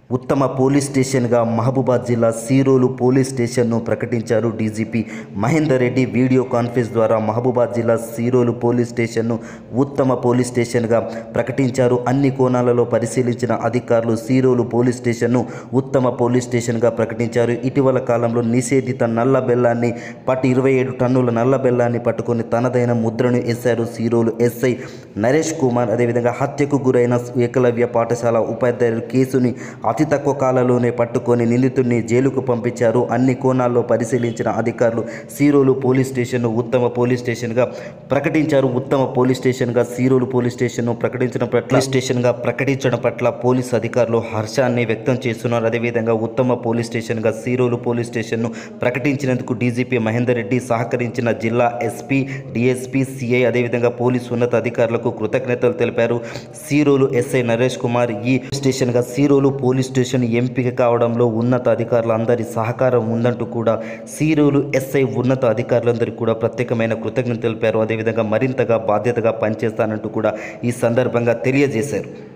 ఉత్తమ పోలీస్ స్టేషన్గా మహబూబాద్ జిల్లా సీరోలు పోలీస్ స్టేషన్ను ప్రకటించారు DGP Mahender Reddy video conference ద్వారా మహబూబాద్ జిల్లా సీరోలు పోలీస్ స్టేషన్ను ఉత్తమ పోలీస్ స్టేషన్గా ప్రకటించారు అన్ని కోణాలలో పరిశీలించిన అధికారులు సీరోలు పోలీస్ స్టేషన్ను ఉత్తమ పోలీస్ స్టేషన్గా ప్రకటించారు ఇటీవల కాలంలో నిషేధిత నల్ల బెల్లాన్ని పట్టు ఇరవై ఏడు టన్నుల నల్ల బెల్లాన్ని పట్టుకొని తనదైన ముద్రను వేశారు సీరోలు ఎస్ఐ నరేష్ కుమార్ అదేవిధంగా హత్యకు గురైన ఏకలవ్య పాఠశాల ఉపాధ్యాయులు కేసుని అతి తక్కువ కాలంలోనే పట్టుకొని నిందితుడిని జైలుకు పంపించారు అన్ని కోణాల్లో పరిశీలించిన అధికారులు సీరోలు పోలీస్ స్టేషన్ను ఉత్తమ పోలీస్ స్టేషన్గా ప్రకటించారు ఉత్తమ పోలీస్ స్టేషన్గా సీరోలు పోలీస్ స్టేషన్ను ప్రకటించడం పట్ల స్టేషన్గా ప్రకటించడం పట్ల పోలీస్ అధికారులు హర్షాన్ని వ్యక్తం చేస్తున్నారు అదేవిధంగా ఉత్తమ పోలీస్ స్టేషన్గా సీరోలు పోలీస్ స్టేషన్ను ప్రకటించినందుకు డీజీపీ మహేందర్ రెడ్డి సహకరించిన జిల్లా ఎస్పీ డిఎస్పీ సిఐ అదేవిధంగా పోలీసు ఉన్నత అధికారులకు కృతజ్ఞతలు తెలిపారు సీరోలు ఎస్ఐ నరేష్ కుమార్ ఈ స్టేషన్గా సీరోలు పోలీస్ స్టేషన్ ఎంపిక కావడంలో ఉన్నత అధికారులు అందరి సహకారం ఉందంటూ కూడా సీరోలు ఎస్ఐ ఉన్నత అధికారులందరికీ కూడా ప్రత్యేకమైన కృతజ్ఞతలు తెలిపారు అదేవిధంగా మరింతగా బాధ్యతగా పనిచేస్తానంటూ కూడా ఈ సందర్భంగా తెలియజేశారు